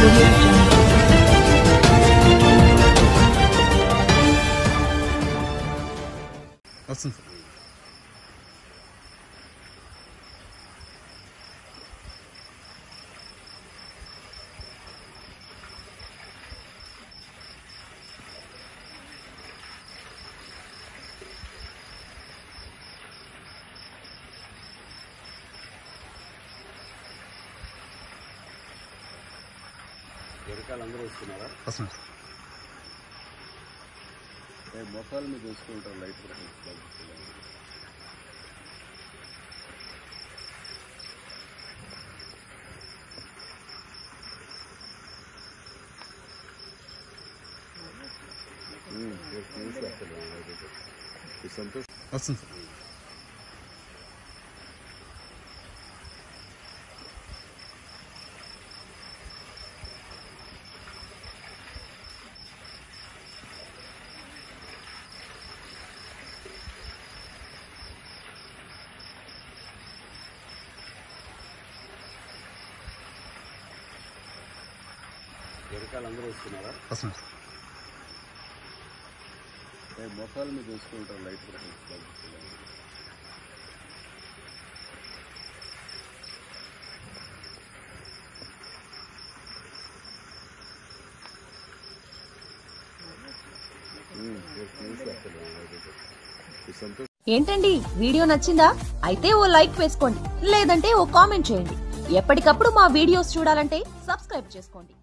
audio jungle. వస్తుంది sir వెనకాల అందరూ వస్తున్నారా వస్తుంది సార్ ఏ మొక్కలు మీరు చూసుకుంటారు లైట్ సంతోష్ వస్తుంది సార్ వెనకాల అందరూ వస్తున్నారా వస్తుంది సార్ ఏ మొక్కలు మీరు చూసుకుంటారు లైట్ సంతోష్ ఏంటండి వీడియో నచ్చిందా అయితే ఓ లైక్ వేసుకోండి లేదంటే ఓ కామెంట్ చేయండి ఎప్పటికప్పుడు మా వీడియోస్ చూడాలంటే సబ్స్క్రైబ్ చేసుకోండి